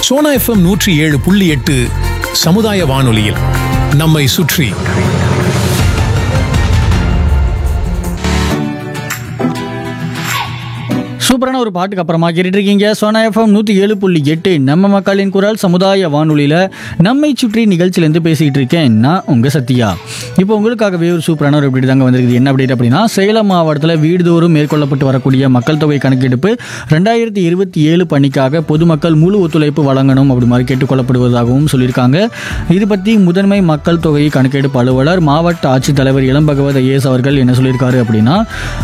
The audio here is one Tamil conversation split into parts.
சோனா எஃப்எம் நூற்றி ஏழு புள்ளி எட்டு சமுதாய வானொலியில் நம்மை சுற்றி சூப்பரான ஒரு பாட்டுக்கு அப்புறமா கேட்டுட்டு இருக்கீங்க சோனா எஃப்எம் நூற்றி ஏழு புள்ளி எட்டு நம்ம மக்களின் குரல் சமுதாய வானொலியில் நம்மை சுற்றி நிகழ்ச்சியிலேருந்து பேசிகிட்டு இருக்கேன் நான் உங்கள் சத்யா இப்போ உங்களுக்காகவே ஒரு சூப்பரான ஒரு update தாங்க வந்திருக்குது என்ன அப்டேட் அப்படின்னா சேலம் மாவட்டத்தில் வீடுதோறும் மேற்கொள்ளப்பட்டு வரக்கூடிய மக்கள் தொகை கணக்கெடுப்பு ரெண்டாயிரத்தி இருபத்தி ஏழு பணிக்காக பொதுமக்கள் முழு ஒத்துழைப்பு வழங்கணும் அப்படி மாதிரி கேட்டுக்கொள்ளப்படுவதாகவும் சொல்லியிருக்காங்க இது பற்றி முதன்மை மக்கள் தொகை கணக்கெடுப்பு அலுவலர் மாவட்ட ஆட்சித்தலைவர் இளம்பகவத் ஐஏஎஸ் அவர்கள் என்ன சொல்லியிருக்காரு அப்படின்னா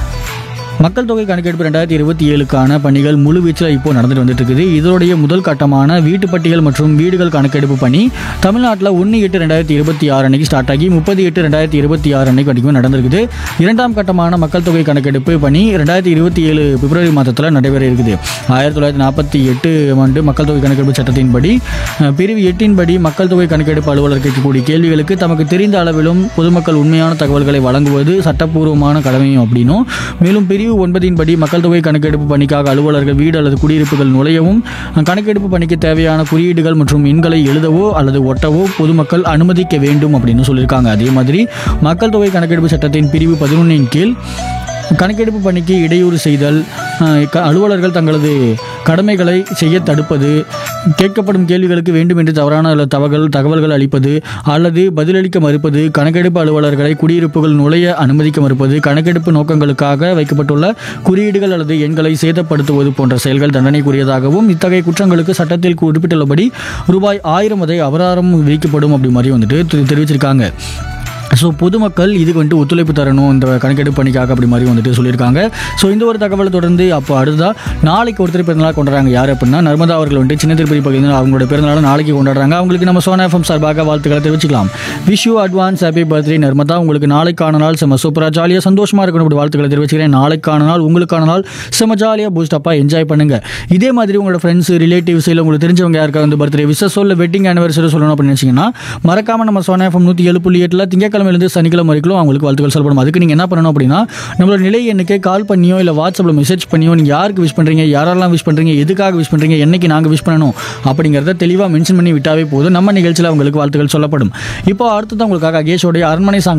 மக்கள் தொகை கணக்கெடுப்பு ரெண்டாயிரத்தி இருபத்தி ஏழுக்கான பணிகள் முழுவீச்சில் இப்போ நடந்துட்டு வந்துட்டு இருக்குது இதோடைய முதல் கட்டமான வீட்டு பட்டியல் மற்றும் வீடுகள் கணக்கெடுப்பு பணி தமிழ்நாட்டில் ஒன்று எட்டு ரெண்டாயிரத்தி இருபத்தி ஆறு அன்னைக்கு ஸ்டார்ட் ஆகி முப்பது எட்டு ரெண்டாயிரத்தி இருபத்தி ஆறு அன்னைக்கு வரைக்கும் நடந்திருக்குது இரண்டாம் கட்டமான மக்கள் தொகை கணக்கெடுப்பு பணி ரெண்டாயிரத்தி இருபத்தி ஏழு பிப்ரவரி மாதத்தில் நடைபெற இருக்குது ஆயிரத்தி தொள்ளாயிரத்தி நாற்பத்தி எட்டு ஆண்டு மக்கள் தொகை கணக்கெடுப்பு சட்டத்தின்படி அஹ், பிரிவு எட்டின்படி மக்கள் தொகை கணக்கெடுப்பு அலுவலர் கேட்கக்கூடிய கேள்விகளுக்கு தமக்கு தெரிந்த அளவிலும் பொதுமக்கள் உண்மையான தகவல்களை வழங்குவது சட்டப்பூர்வமான கடமையும் அப்படின்னும் மேலும் பிரிவு ஒன்பதின் படி மக்கள் தொகை கணக்கெடுப்பு பணிக்காக அலுவலர்கள் வீடு அல்லது குடியிருப்புகள் நுழையவும் கணக்கெடுப்பு பணிக்கு தேவையான குறியீடுகள் மற்றும் எண்களை எழுதவோ அல்லது ஒட்டவோ பொதுமக்கள் அனுமதிக்க வேண்டும் அப்படின்னு சொல்லியிருக்காங்க அதே மாதிரி மக்கள் தொகை கணக்கெடுப்பு சட்டத்தின் பிரிவு பதினொன்றின் கீழ் கணக்கெடுப்பு பணிக்கு இடையூறு செய்தல் அஹ், க- அலுவலர்கள் தங்களது கடமைகளை செய்ய தடுப்பது கேட்கப்படும் கேள்விகளுக்கு வேண்டும் என்று தவறான அல்லது தகவல் தகவல்கள் அளிப்பது அல்லது பதிலளிக்க மறுப்பது கணக்கெடுப்பு அலுவலர்களை குடியிருப்புகள் நுழைய அனுமதிக்க மறுப்பது கணக்கெடுப்பு நோக்கங்களுக்காக வைக்கப்பட்டுள்ள குறியீடுகள் அல்லது எண்களை சேதப்படுத்துவது போன்ற செயல்கள் தண்டனைக்குரியதாகவும் இத்தகைய குற்றங்களுக்கு சட்டத்தில் குறிப்பிட்டுள்ளபடி ரூபாய் ஆயிரம் வரை அபராதம் விதிக்கப்படும் அப்படி மாதிரி வந்துட்டு தெரி- தெரிவிச்சிருக்காங்க ஸோ பொதுமக்கள் இதுக்கு வந்துட்டு ஒத்துழைப்பு தரணும் இந்த கணக்கெடுப்பு பணிக்காக அப்படி மாதிரி வந்துட்டு சொல்லியிருக்காங்க ஸோ இந்த ஒரு தகவலை தொடர்ந்து அப்போ அடுத்ததாக நாளைக்கு ஒருத்தர் பிறந்தநாள் கொண்டாடுறாங்க யார் அப்படின்னா நர்மதா அவர்கள் வந்துட்டு சின்ன திருப்பதி பகுதியில் அவங்களோட பிறந்தநாளை நாளைக்கு கொண்டாடுறாங்க அவங்களுக்கு நம்ம சோனா எஃப்எம் சார்பாக வாழ்த்துக்களை தெரிவிச்சுக்கலாம் wish you advance happy birthday Narmada உங்களுக்கு நாளைக்கான நாள் செம்ம சூப்பராக ஜாலியாக சந்தோஷமாக இருக்கணும் அப்படி வாழ்த்துக்களை தெரிவிச்சுக்கிறேன் நாளைக்கான நாள் உங்களுக்கான நாள் செம்ம ஜாலியாக பூஸ்டப்பாக என்ஜாய் பண்ணுங்க இதே மாதிரி உங்களோட ஃப்ரெண்ட்ஸ் ரிலேட்டிவ்ஸ் இல்லை உங்களுக்கு தெரிஞ்சவங்க யாருக்கா வந்து பர்த்டே விசஸ் சொல்ல வெட்டிங் ஆனிவர்சரி சொல்லணும் அப்படின்னு நினச்சிங்கன்னா மறக்காம நம்ம சோனா எஃப்எம் நூற்றி ஏழு புள்ளி எட்டில் திங்கக்கிழமையிலேருந்து சனிக்கிழமை வரைக்கும் அவங்களுக்கு வாழ்த்துக்கள் சொல்லப்படும் அதுக்கு நீங்கள் என்ன பண்ணணும் அப்படின்னா நம்மளோட நிலை எண்ணுக்கு கால் பண்ணியோ இல்லை வாட்ஸ்அப்பில் மெசேஜ் பண்ணியோ நீங்கள் யாருக்கு விஷ் பண்ணுறீங்க யாரெல்லாம் விஷ் பண்ணுறீங்க எதுக்காக விஷ் பண்ணுறீங்க என்னைக்கு நாங்கள் விஷ் பண்ணணும் அப்படிங்கிறத தெளிவாக மென்ஷன் பண்ணி விட்டாவே போதும் நம்ம நிகழ்ச்சியில் அவங்களுக்கு வாழ்த்துக்கள் சொல்லப்படும் இப்போ அடுத்தது உங்களுக்காக அகேஷோடைய அரண்மனை சாங்